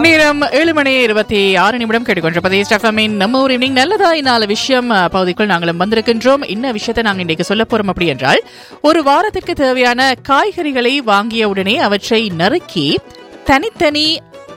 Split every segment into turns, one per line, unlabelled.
நேரம் ஏழு மணி இருபத்தி ஆறு நிமிடம் கேட்டுக்கொண்டிருப்பது ஸ்டெஃபமின் நம்ம ஒரு ஈவினிங் நல்லதாய் நாலு விஷயம் அஹ், பகுதிக்குள் நாங்களும் வந்திருக்கின்றோம் என்ன விஷயத்தை நாங்கள் இன்றைக்கு சொல்ல போறோம் அப்படி என்றால் ஒரு வாரத்திற்கு தேவையான காய்கறிகளை வாங்கிய உடனே அவற்றை நறுக்கி தனித்தனி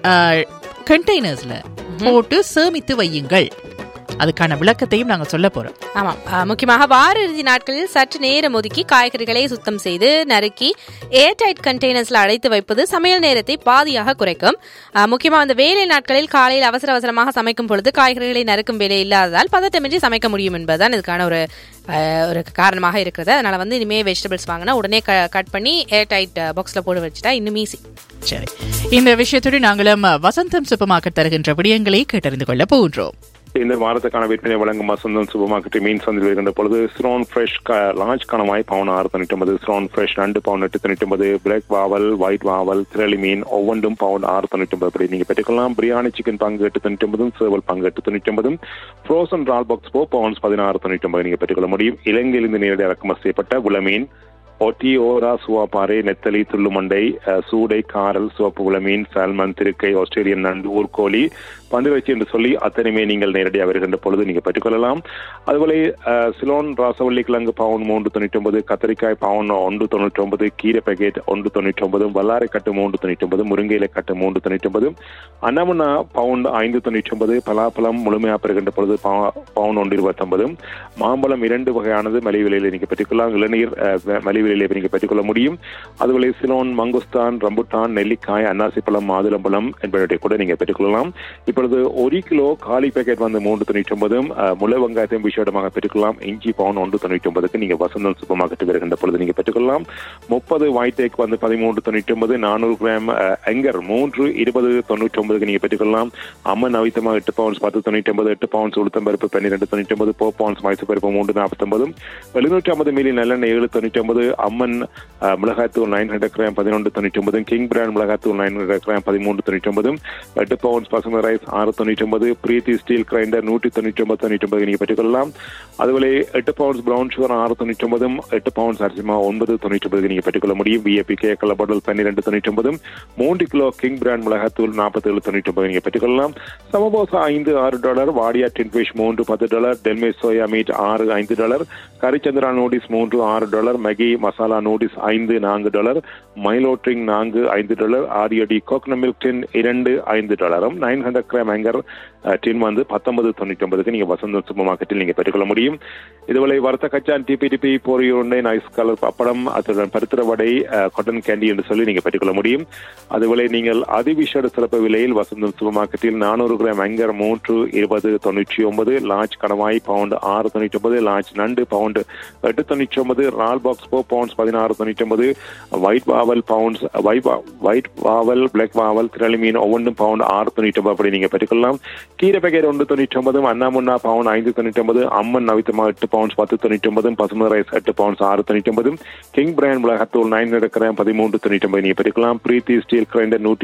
கண்டெய்னர்ஸ்ல போட்டு சேமித்து வையுங்கள் அதுக்கான விளக்கத்தையும் நாங்கள் சொல்ல போறோம்
ஆமாம் அஹ், முக்கியமாக வார இறுதி நாட்களில் சற்று நேரம் ஒதுக்கி காய்கறிகளை சுத்தம் செய்து நறுக்கி ஏர்டைட் கண்டெய்னர்ஸ்ல அடைத்து வைப்பது சமையல் நேரத்தை பாதியாக குறைக்கும் அஹ், முக்கியமாக அந்த வேலை நாட்களில் காலையில் அவசர அவசரமாக சமைக்கும் பொழுது காய்கறிகளை நறுக்கும் வேலை இல்லாததால் பதட்டமின்றி சமைக்க முடியும் என்பதுதான் இதுக்கான ஒரு அஹ், ஒரு காரணமாக இருக்கிறது அதனால வந்து இனிமே வெஜிடபிள்ஸ் வாங்கினா உடனே கட் பண்ணி ஏர்டைட் பாக்ஸ்ல போட்டு வச்சுட்டா இன்னும் ஈஸி
சரி இந்த விஷயத்தோடு நாங்களும் வசந்தம் சூப்பர் மார்க்கெட் தருகின்ற விடயங்களை கேட்டறிந்து கொள்ள போகின்றோம்
இந்த வாரத்துக்கான விற்பனை வழங்கும் வசந்தம் சூப்பர் மார்க்கெட் மீன் சந்தையில் வருகின்ற பொழுது ஸ்ரோன் ஃப்ரெஷ் லார்ஜ் கணவாய் பவுன் ஆறு தொண்ணூற்றி ஒன்பது ஸ்ரோன் ஃப்ரெஷ் ரெண்டு பவுன் எட்டு தொண்ணூற்றி ஒன்பது பிளாக் வாவல் ஒயிட் வாவல் திரளி மீன் ஒவ்வொன்றும் பவுன் ஆறு தொண்ணூற்றி ஒன்பது அப்படி நீங்க பெற்றுக்கொள்ளலாம் பிரியாணி சிக்கன் பங்கு எட்டு தொண்ணூற்றி ஒன்பதும் சேவல் பங்கு எட்டு தொண்ணூற்றி ஒன்பதும் ஃப்ரோசன் ரால் பாக்ஸ் ஃபோர் பவுன்ஸ் பதினாறு தொண்ணூற்றி ஒன்பது நீங்க பெற்றுக்கொள்ள முடியும் இலங்கையிலிருந்து நேரடி இறக்குமதி செய்யப்பட்ட உளமீன் ஒட்டி ஓரா சுவாப்பாறை நெத்தலி துள்ளுமண்டை அஹ், சூடை காரல் சிவப்பு உளமீன் சால்மன் திருக்கை ஆஸ்திரேலியன் நண்டு ஊர்கோழி பந்துவச்சி என்று சொல்லி அத்தனையுமே நீங்கள் நேரடியாக வருகின்ற பொழுது நீங்க பெற்றுக்கொள்ளலாம் அதுபோல அஹ், சிலோன் ராசவள்ளி கிழங்கு பவுன் மூன்று தொண்ணூற்றி ஒன்பது கத்தரிக்காய் பவுன் ஒன்று தொண்ணூற்றி ஒன்பது கீரை பேக்கெட் ஒன்று தொண்ணூற்றி ஒன்பது வல்லாரை கட்டு மூன்று தொண்ணூற்றி ஒன்பது முருங்கையில கட்டு மூன்று தொண்ணூற்றி ஒன்பது அன்னமுனா பவுண்ட் ஐந்து தொண்ணூற்றி ஒன்பது பலாப்பழம் முழுமையாக பெறுகின்ற பொழுது பவு- பவுன் ஒன்று இருபத்தொன்பது மாம்பழம் இரண்டு வகையானது மலிவு விலையில் நீங்க பெற்றுக்கொள்ளலாம் இளநீர் அஹ், வ- மலிவு விலையில் நீங்க பெற்றுக்கொள்ள முடியும் அதுபோல சிலோன் மங்குஸ்தான் ரம்புட்டான் நெல்லிக்காய் அன்னாசிப்பழம் மாதுளம்பழம் என்பவற்றை கூட நீங்க பெற்றுக்கொள்ளலாம் இப்பொழுது ஒரு கிலோ காலி பேக்கெட் வந்து மூன்று தொண்ணூற்றி ஒன்பதும் அஹ், முளை வெங்காயத்தையும் விசேடமாக பெற்றுக்கொள்ளலாம் இஞ்சி பவுன் ஒன்று தொண்ணூற்றி ஒன்பதுக்கு நீங்க வசந்தம் சூப்பர் மார்க்கெட் வருகின்ற பொழுது நீங்க பெற்றுக்கொள்ளலாம் முப்பது ஒயிட் எக் வந்து பதிமூன்று தொண்ணூற்றி ஒன்பது நானூறு கிராம் அஹ், எங்கர் மூன்று இருபது தொண்ணூற்றி ஒன்பதுக்கு நீங்க பெற்றுக்கொள்ளலாம் அம்மன் அவித்தமா எட்டு பவுன்ஸ் பத்து தொண்ணூற்றி ஒன்பது எட்டு பவுன்ஸ் உளுத்தம் பருப்பு பன்னிரெண்டு தொண்ணூற்றி ஒன்பது போ பவுன்ஸ் மைசூர் பருப்பு மூன்று நாற்பத்தொன்பது எழுநூற்றி ஐம்பது மில்லி நல்லெண்ணெய் ஏழு தொண்ணூற்றி ஒன்பது அம்மன் அஹ், மிளகாய்த்தூள் நைன் ஹண்ட்ரட் கிராம் பதினொன்று தொண்ணூற்றி ஒன்பது கிங் பிராண்ட் மிளகாய்த்தூள் நைன் ஹண்ட்ரட் கிராம் பதிமூன்று தொண்ணூற்றி ஒன்பது எட்டு பவுன்ஸ் பசுமை ரைஸ் ஆறு தொண்ணூற்றி ஒன்பது பிரீத்தி ஸ்டீல் கிரைண்டர் நூற்றி தொண்ணூற்றி ஒன்பது தொண்ணூற்றி ஒன்பது நீங்க பெற்றுக்கொள்ளலாம் அதுபோல எட்டு பவுன்ஸ் பிரவுன் சுகர் ஆறு தொண்ணூற்றி ஒன்பதும் எட்டு பவுன்ஸ் அரிசிமா ஒன்பது தொண்ணூற்றி ஒன்பது நீங்க பெற்றுக்கொள்ள முடியும் விஏபி கே கலபடல் பன்னிரெண்டு தொண்ணூற்றி ஒன்பதும் மூன்று கிலோ கிங் பிராண்ட் மிளகாத்தூள் நாற்பத்தேழு தொண்ணூற்றி ஒன்பது நீங்க பெற்றுக்கொள்ளலாம் சமபோசா ஐந்து ஆறு டாலர் வாடியா டின் ஃபிஷ் மூன்று பத்து டாலர் டெல்மே சோயா மீட் ஆறு ஐந்து டாலர் கரிச்சந்திரா நூடிஸ் மூன்று ஆறு டாலர் மேகி மசாலா நூடிஸ் ஐந்து நான்கு டாலர் மைலோ ட்ரிங் நான்கு ஐந்து டாலர் ஆரியடி கோகனட் மில்க் டின் இரண்டு ஐந்து டாலரும் nine hundred gram Anchor tin வந்து பத்தொன்பது தொண்ணூற்றி ஒன்பதுக்கு நீங்க வசந்த சூப்பர் மார்க்கெட்டில் நீங்க பெற்றுக்கொள்ள முடியும் இதுவரை வறுத்த கச்சான் டிபிடிபி பொரியுருண்டை நைஸ் கலர் பப்படம் அத்துடன் பருத்திர வடை கொட்டன் கேண்டி என்று சொல்லி நீங்க பெற்றுக்கொள்ள முடியும் அதுபோல நீங்கள் அதிவிஷேட சிறப்பு விலையில் வசந்தம் சூப்பர் மார்க்கெட்டில் நானூறு கிராம் அங்கர் மூன்று இருபது தொண்ணூற்றி ஒன்பது லார்ஜ் கணவாய் பவுண்ட் ஆறு தொண்ணூற்றி ஒன்பது லார்ஜ் நண்டு பவுண்ட் எட்டு தொண்ணூற்றி ஒன்பது ரால் பாக்ஸ் ஃபோர் பவுண்ட்ஸ் பதினாறு தொண்ணூற்றி ஒன்பது ஒயிட் வாவல் பவுண்ட்ஸ் ஒயிட் வாவல் பிளாக் வாவல் திரளி மீன் ஒவ்வொன்றும் பவுண்ட் ஆறு தொண்ணூற்றி ஒன்பது அப்படி நீங்க பெற்றுக்கொள்ளலாம் கீரை பேக்கெட் ஒன்று தொண்ணூற்றி ஒன்பது அண்ணா முன்னா பவுண்ட் ஐந்து தொண்ணூற்றி ஒன்பது அம்மன் நவித்தமா எட்டு பவுண்ட்ஸ் பத்து தொண்ணூற்றி ஒன்பது பசுமை ரைஸ் எட்டு பவுண்ட்ஸ் ஆறு தொண்ணூற்றி ஒன்பது கிங் பிராண்ட் மிளகாத்தூள் நைன் கிராம் பதிமூன்று தொண்ணூற்றி ஒன்பது நீங்க பெற்றுக்கலாம் பிரீத்தி ஸ்டீல் கிரைண்டர் நூற்றி